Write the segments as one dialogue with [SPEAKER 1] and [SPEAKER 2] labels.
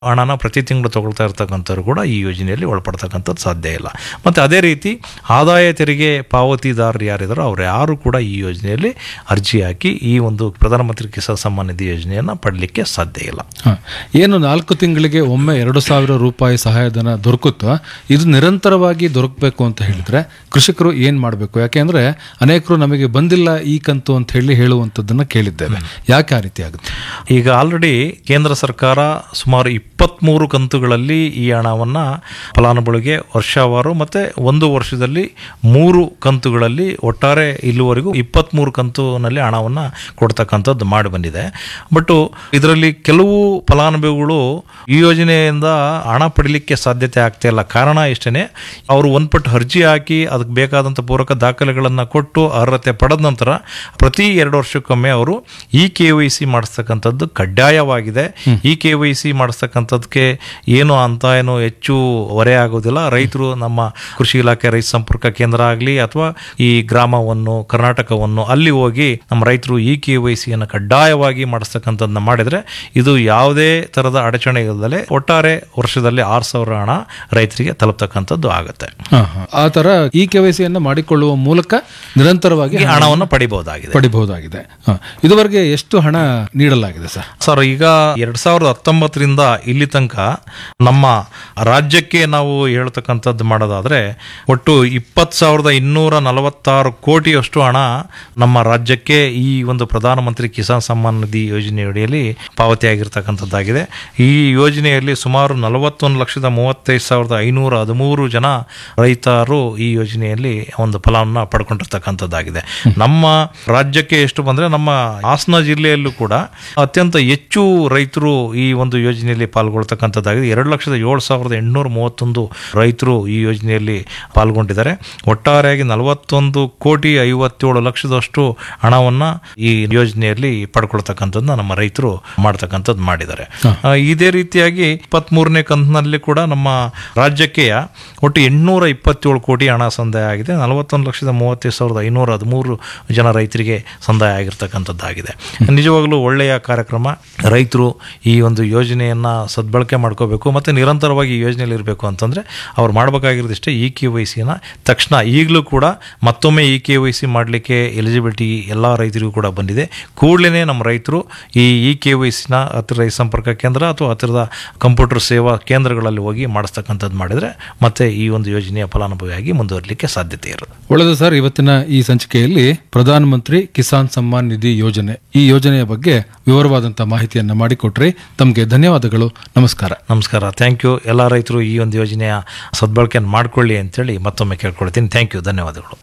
[SPEAKER 1] ಹಣನ ಪ್ರತಿ ತಿಂಗಳು ತಗೊಳ್ತಾ ಇರ್ತಕ್ಕಂಥವ್ರು ಕೂಡ ಈ ಯೋಜನೆಯಲ್ಲಿ ಒಳಪಡ್ತಕ್ಕಂಥದ್ದು ಸಾಧ್ಯ ಇಲ್ಲ ಮತ್ತು ಅದೇ ರೀತಿ ಆದಾಯ ತೆರಿಗೆ ಪಾವತಿದಾರರು ಯಾರಿದ್ದಾರೋ ಅವ್ರು ಯಾರು ಕೂಡ ಈ ಯೋಜನೆಯಲ್ಲಿ ಅರ್ಜಿ ಹಾಕಿ ಈ ಒಂದು ಪ್ರಧಾನಮಂತ್ರಿ ಕಿಸಾನ್ ಸಮ್ಮಾನ್ ನಿಧಿ ಯೋಜನೆಯನ್ನು ಪಡಲಿಕ್ಕೆ ಸಾಧ್ಯ ಇಲ್ಲ
[SPEAKER 2] ಹ. ಏನು ನಾಲ್ಕು ತಿಂಗಳಿಗೆ ಒಮ್ಮೆ ಎರಡು ಸಾವಿರ ರೂಪಾಯಿ ಸಹಾಯಧನ ದೊರಕುತ್ತೋ ಇದು ನಿರಂತರವಾಗಿ ದೊರಕಬೇಕು ಅಂತ ಹೇಳಿದ್ರೆ ಕೃಷಿಕರು ಏನ್ ಮಾಡಬೇಕು ಯಾಕೆಂದ್ರೆ ಅನೇಕರು ನಮಗೆ ಬಂದಿಲ್ಲ ಈ ಕಂತು ಅಂತ ಹೇಳಿ ಹೇಳುವಂಥದ್ದನ್ನ ಕೇಳಿದ್ದೇವೆ ಯಾಕೆ ಆ ರೀತಿ ಆಗುತ್ತೆ
[SPEAKER 1] ಈಗ ಆಲ್ರೆಡಿ ಕೇಂದ್ರ ಸರ್ಕಾರ ಸುಮಾರು ಇಪ್ಪತ್ತ್ಮೂರು ಕಂತುಗಳಲ್ಲಿ ಈ ಹಣವನ್ನು ಫಲಾನುಭವಿಗೆ ವರ್ಷವಾರು ಮತ್ತು ಒಂದು ವರ್ಷದಲ್ಲಿ ಮೂರು ಕಂತುಗಳಲ್ಲಿ ಒಟ್ಟಾರೆ ಇಲ್ಲಿವರೆಗೂ ಇಪ್ಪತ್ತ್ಮೂರು ಕಂತುನಲ್ಲಿ ಹಣವನ್ನು ಕೊಡ್ತಕ್ಕಂಥದ್ದು ಮಾಡಿ ಬಂದಿದೆ ಬಟ್ ಇದರಲ್ಲಿ ಕೆಲವು ಫಲಾನುಭವಿಗಳು ಈ ಯೋಜನೆಯಿಂದ ಹಣ ಪಡಿಲಿಕ್ಕೆ ಸಾಧ್ಯತೆ ಆಗ್ತಾ ಇಲ್ಲ ಕಾರಣ ಇಷ್ಟೇ ಅವರು ಒಂದು ಪಟ್ಟು ಅರ್ಜಿ ಹಾಕಿ ಅದಕ್ಕೆ ಬೇಕಾದಂಥ ಪೂರಕ ದಾಖಲೆಗಳನ್ನು ಕೊಟ್ಟು ಅರ್ಹತೆ ಪಡೆದ ನಂತರ ಪ್ರತಿ ಎರಡು ವರ್ಷಕ್ಕೊಮ್ಮೆ ಅವರು ಇ ಕೆ ವೈ ಸಿ ಮಾಡಿಸ್ತಕ್ಕಂಥದ್ದು ಕಡ್ಡಾಯವಾಗಿದೆ ಇ ಕೆ ವೈ ಸಿ ಮಾಡಿಸ್ತಕ್ಕಂಥದ್ದಕ್ಕೆ ಏನು ಅಂತ ಏನು ಹೆಚ್ಚು ಹೊರೆ ಆಗೋದಿಲ್ಲ ರೈತರು ನಮ್ಮ ಕೃಷಿ ಇಲಾಖೆ ರೈತ ಸಂಪರ್ಕ ಕೇಂದ್ರ ಆಗಲಿ ಅಥವಾ ಈ ಗ್ರಾಮವನ್ನು ಕರ್ನಾಟಕವನ್ನು ಅಲ್ಲಿ ಹೋಗಿ ನಮ್ಮ ರೈತರು ಇ ಕೆ ವೈ ಸಿಯನ್ನು ಕಡ್ಡಾಯವಾಗಿ ಮಾಡಿಸ್ತಕ್ಕಂಥದ್ದನ್ನ ಮಾಡಿದರೆ ಇದು ಯಾವುದೇ ಥರದ ಅಡಚಣೆ ಇಲ್ಲದೆ ಒಟ್ಟಾರೆ ವರ್ಷದಲ್ಲಿ ಆರು ಸಾವಿರ ಹಣ ರೈತರಿಗೆ ತಲುಪ್ತಕ್ಕಂಥದ್ದು ಆಗುತ್ತೆ
[SPEAKER 2] ಹ, ಹ. ಆ ತರ ಈ ಕೆ ವೈ ಸಿಯನ್ನ ಮಾಡಿಕೊಳ್ಳುವ ಮೂಲಕ ನಿರಂತರವಾಗಿ
[SPEAKER 1] ಈ ಹಣವನ್ನು ಪಡಿಬಹುದಾಗಿದೆ
[SPEAKER 2] ಪಡಿಬಹುದಾಗಿದೆ ಹ. ಇದುವರೆಗೆ ಎಷ್ಟು ಹಣ ನೀಡಲಾಗಿದೆ ಸರ್
[SPEAKER 1] ಸರ್ ಈಗ ಎರಡ್ ಸಾವಿರದ ಹತ್ತೊಂಬತ್ತರಿಂದ ಇಲ್ಲಿ ತನಕ ನಮ್ಮ ರಾಜ್ಯಕ್ಕೆ ನಾವು ಹೇಳ್ತಕ್ಕಂಥದ್ದು ಮಾಡೋದಾದ್ರೆ ಒಟ್ಟು ಇಪ್ಪತ್ತು ಸಾವಿರದ ಇನ್ನೂರ ನಲವತ್ತಾರು ಕೋಟಿಯಷ್ಟು ಹಣ ನಮ್ಮ ರಾಜ್ಯಕ್ಕೆ ಈ ಒಂದು ಪ್ರಧಾನಮಂತ್ರಿ ಕಿಸಾನ್ ಸಮ್ಮಾನ್ ನಿಧಿ ಯೋಜನೆಯಡಿಯಲ್ಲಿ ಪಾವತಿಯಾಗಿರ್ತಕ್ಕಂಥದ್ದಾಗಿದೆ ಈ ಯೋಜನೆಯಲ್ಲಿ ಸುಮಾರು ನಲವತ್ತೊಂದು ಲಕ್ಷದ ಮೂವತ್ತೈದು ಸಾವಿರದ ಐನೂರ ಹದಿಮೂರು ಜನ ರೈತರು ಈ ಯೋಜನೆಯಲ್ಲಿ ಒಂದು ಫಲವನ್ನು ಪಡ್ಕೊಂಡಿರ್ತಕ್ಕಂಥದ್ದಾಗಿದೆ ನಮ್ಮ ರಾಜ್ಯಕ್ಕೆ ಎಷ್ಟು ಬಂದರೆ ನಮ್ಮ ಹಾಸನ ಜಿಲ್ಲೆಯಲ್ಲೂ ಕೂಡ ಅತ್ಯಂತ ಹೆಚ್ಚು ರೈತರು ಈ ಒಂದು ಯೋಜನೆಯಲ್ಲಿ ಪಾಲ್ಗೊಳ್ತಕ್ಕಂಥದ್ದಾಗಿದೆ ಎರಡು ಲಕ್ಷದ ಏಳು ಸಾವಿರದ ಎಂಟುನೂರ ಮೂವತ್ತೊಂದು ರೈತರು ಈ ಯೋಜನೆಯಲ್ಲಿ ಪಾಲ್ಗೊಂಡಿದ್ದಾರೆ ಒಟ್ಟಾರೆಯಾಗಿ ನಲವತ್ತೊಂದು ಕೋಟಿ ಐವತ್ತೇಳು ಲಕ್ಷದಷ್ಟು ಹಣವನ್ನು ಈ ಯೋಜನೆಯಲ್ಲಿ ಪಡ್ಕೊಳ್ತಕ್ಕಂಥದ್ದನ್ನ ನಮ್ಮ ರೈತರು ಮಾಡ್ತಕ್ಕಂಥದ್ದು ಮಾಡಿದ್ದಾರೆ ಆ, ಇದೇ ರೀತಿಯಾಗಿ ಇಪ್ಪತ್ತ್ಮೂರನೇ ಕಂತಿನಲ್ಲಿ ಕೂಡ ನಮ್ಮ ರಾಜ್ಯಕ್ಕೆ ಒಟ್ಟು ಎಂಟುನೂರ ಇಪ್ಪತ್ತೇಳು ಕೋಟಿ ಹಣ ಸಂದಾಯ ಆಗಿದೆ ನಲವತ್ತೊಂದು ಲಕ್ಷದ ಮೂವತ್ತೈದು ಸಾವಿರದ ಐನೂರ ಹದಿಮೂರು ಜನ ರೈತರಿಗೆ ಸಂದಾಯ ಆಗಿರ್ತಕ್ಕಂಥದ್ದಾಗಿದೆ ನಿಜವಾಗಲೂ ಒಳ್ಳೆಯ ಕಾರ್ಯಕ್ರಮ ರೈತರು ಈ ಒಂದು ಯೋಜನೆಯನ್ನು ಸದ್ಬಳಕೆ ಮಾಡ್ಕೋಬೇಕು ಮತ್ತು ನಿರಂತರವಾಗಿ ಈ ಯೋಜನೆಯಲ್ಲಿ ಇರಬೇಕು ಅಂತಂದರೆ ಅವ್ರು ಮಾಡಬೇಕಾಗಿರೋದಿಷ್ಟೇ ಇ ಕೆ ವೈ ಸಿನ ತಕ್ಷಣ ಈಗಲೂ ಕೂಡ ಮತ್ತೊಮ್ಮೆ ಇ ಕೆ ವೈ ಸಿ ಮಾಡಲಿಕ್ಕೆ ಎಲಿಜಿಬಿಲಿಟಿ ಎಲ್ಲ ರೈತರಿಗೂ ಕೂಡ ಬಂದಿದೆ ಕೂಡಲೇ ನಮ್ಮ ರೈತರು ಈ ಇ ಕೆ ವೈ ಸಿನ ಹತ್ತಿರ ರೈತ ಸಂಪರ್ಕ ಕೇಂದ್ರ ಅಥವಾ ಹತ್ತಿರದ ಕಂಪ್ಯೂಟರ್ ಸೇವಾ ಕೇಂದ್ರಗಳಲ್ಲಿ ಹೋಗಿ ಮಾಡಿಸ್ತಕ್ಕಂಥದ್ದು ಮಾಡಿದರೆ ಮತ್ತೆ ಈ ಒಂದು ಯೋಜನೆಯ ಫಲಾನುಭವಿಯಾಗಿ ಮುಂದುವರಲಿಕ್ಕೆ ಸಾಧ್ಯತೆ ಇರುತ್ತೆ
[SPEAKER 2] ಒಳ್ಳೆಯದು ಸರ್ ಇವತ್ತಿನ ಈ ಸಂಚಿಕೆಯಲ್ಲಿ ಪ್ರಧಾನಮಂತ್ರಿ ಕಿಸಾನ್ ಸಮ್ಮಾನ್ ನಿಧಿ ಯೋಜನೆ ಈ ಯೋಜನೆಯ ಬಗ್ಗೆ ವಿವರವಾದಂತಹ ಮಾಹಿತಿಯನ್ನ ಮಾಡಿಕೊಟ್ರಿ ತಮಗೆ ಧನ್ಯವಾದಗಳು ನಮಸ್ಕಾರ
[SPEAKER 1] ನಮಸ್ಕಾರ ಥ್ಯಾಂಕ್ ಯು ಎಲ್ಲ ರೈತರು ಈ ಒಂದು ಯೋಜನೆಯ ಸದ್ಬಳಕೆಯನ್ನು ಮಾಡ್ಕೊಳ್ಳಿ ಅಂತೇಳಿ ಮತ್ತೊಮ್ಮೆ ಕೇಳ್ಕೊಳ್ತೀನಿ ಥ್ಯಾಂಕ್ ಯು ಧನ್ಯವಾದಗಳು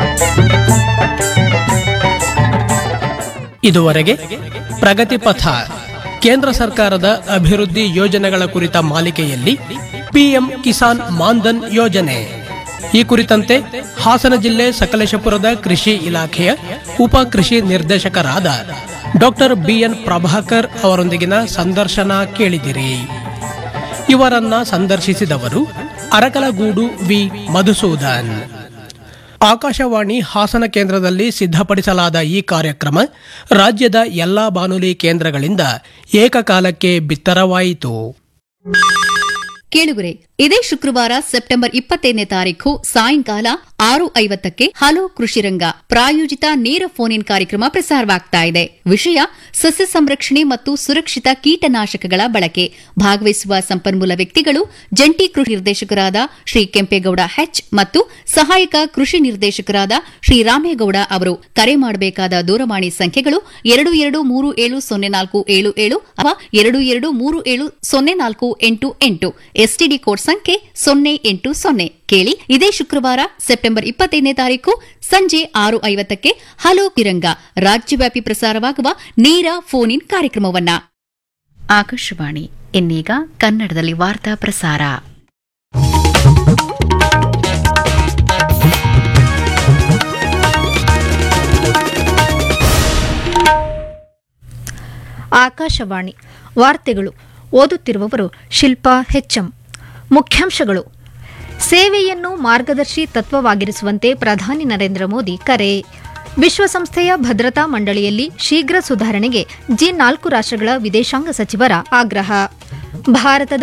[SPEAKER 3] ಇದುವರೆಗೆ ಪ್ರಗತಿ ಪಥ ಕೇಂದ್ರ ಸರ್ಕಾರದ ಅಭಿವೃದ್ಧಿ ಯೋಜನೆಗಳ ಕುರಿತ ಮಾಲಿಕೆಯಲ್ಲಿ ಪಿಎಂ ಕಿಸಾನ್ ಮಾನ್ಧನ್ ಯೋಜನೆ ಈ ಕುರಿತಂತೆ ಹಾಸನ ಜಿಲ್ಲೆ ಸಕಲೇಶಪುರದ ಕೃಷಿ ಇಲಾಖೆಯ ಉಪ ಕೃಷಿ ನಿರ್ದೇಶಕರಾದ ಡಾಕ್ಟರ್ ಬಿಎನ್ ಪ್ರಭಾಕರ್ ಅವರೊಂದಿಗಿನ ಸಂದರ್ಶನ ಕೇಳಿದಿರಿ ಇವರನ್ನ ಸಂದರ್ಶಿಸಿದವರು ಅರಕಲಗೂಡು ವಿ ಮಧುಸೂದನ್ ಆಕಾಶವಾಣಿ ಹಾಸನ ಕೇಂದ್ರದಲ್ಲಿ ಸಿದ್ಧಪಡಿಸಲಾದ ಈ ಕಾರ್ಯಕ್ರಮ ರಾಜ್ಯದ ಎಲ್ಲಾ ಬಾನುಲಿ ಕೇಂದ್ರಗಳಿಂದ ಏಕಕಾಲಕ್ಕೆ ಬಿತ್ತರವಾಯಿತು
[SPEAKER 4] ಕೇಳುಗರೆ ಇದೇ ಶುಕ್ರವಾರ ಸೆಪ್ಟೆಂಬರ್ ಇಪ್ಪತ್ತೈದನೇ ತಾರೀಖು ಸಾಯಂಕಾಲ ಆರು ಐವತ್ತಕ್ಕೆ ಹಲೋ ಕೃಷಿರಂಗ ಪ್ರಾಯೋಜಿತ ನೇರ ಫೋನ್ ಇನ್ ಕಾರ್ಯಕ್ರಮ ಪ್ರಸಾರವಾಗ್ತಾ ಇದೆ ವಿಷಯ ಸಸ್ಯ ಸಂರಕ್ಷಣೆ ಮತ್ತು ಸುರಕ್ಷಿತ ಕೀಟನಾಶಕಗಳ ಬಳಕೆ ಭಾಗವಹಿಸುವ ಸಂಪನ್ಮೂಲ ವ್ಯಕ್ತಿಗಳು ಜಂಟಿ ಕೃಷಿ ನಿರ್ದೇಶಕರಾದ ಶ್ರೀ ಕೆಂಪೇಗೌಡ ಹೆಚ್ ಮತ್ತು ಸಹಾಯಕ ಕೃಷಿ ನಿರ್ದೇಶಕರಾದ ಶ್ರೀ ರಾಮೇಗೌಡ ಅವರು ಕರೆ ಮಾಡಬೇಕಾದ ದೂರವಾಣಿ ಸಂಖ್ಯೆಗಳು ಎರಡು ಎರಡು ಮೂರು ಏಳು ಸೊನ್ನೆ ನಾಲ್ಕು ಏಳು ಏಳು ಅಥವಾ ಎರಡು ಎರಡು ಮೂರು ಏಳು ಸೊನ್ನೆ ನಾಲ್ಕು ಎಂಟು ಎಂಟು ಎಸ್ಟಿಡಿ ಕೋಡ್ ಸಂಖ್ಯೆ ಸೊನ್ನೆ ಎಂಟು ಸೊನ್ನೆ ಕೇಳಿ ಇದೇ ಶುಕ್ರವಾರ ಸೆಪ್ಟೆಂಬರ್ ಇಪ್ಪತ್ತೈದನೇ ತಾರೀಕು ಸಂಜೆ ಆರು ಐವತ್ತಕ್ಕೆ ಹಲೋ ಕಿರಂಗ ರಾಜ್ಯವ್ಯಾಪಿ ಪ್ರಸಾರವಾಗುವ ನೇರ ಫೋನ್ ಇನ್ ಕಾರ್ಯಕ್ರಮವನ್ನ ಆಕಾಶವಾಣಿ ಇನ್ನೀಗ ಕನ್ನಡದಲ್ಲಿ ವಾರ್ತಾ ಪ್ರಸಾರ
[SPEAKER 5] ಆಕಾಶವಾಣಿ ವಾರ್ತೆಗಳು ಓದುತ್ತಿರುವವರು ಶಿಲ್ಪಾ ಹೆಚ್ಎಂ ಮುಖ್ಯಾಂಶಗಳು ಸೇವೆಯನ್ನು ಮಾರ್ಗದರ್ಶಿ ತತ್ವವಾಗಿರಿಸುವಂತೆ ಪ್ರಧಾನಿ ನರೇಂದ್ರ ಮೋದಿ ಕರೆ ವಿಶ್ವಸಂಸ್ಥೆಯ ಭದ್ರತಾ ಮಂಡಳಿಯಲ್ಲಿ ಶೀಘ್ರ ಸುಧಾರಣೆಗೆ ಜಿ ನಾಲ್ಕು ರಾಷ್ಟ್ರಗಳ ವಿದೇಶಾಂಗ ಸಚಿವರ ಆಗ್ರಹ ಭಾರತದ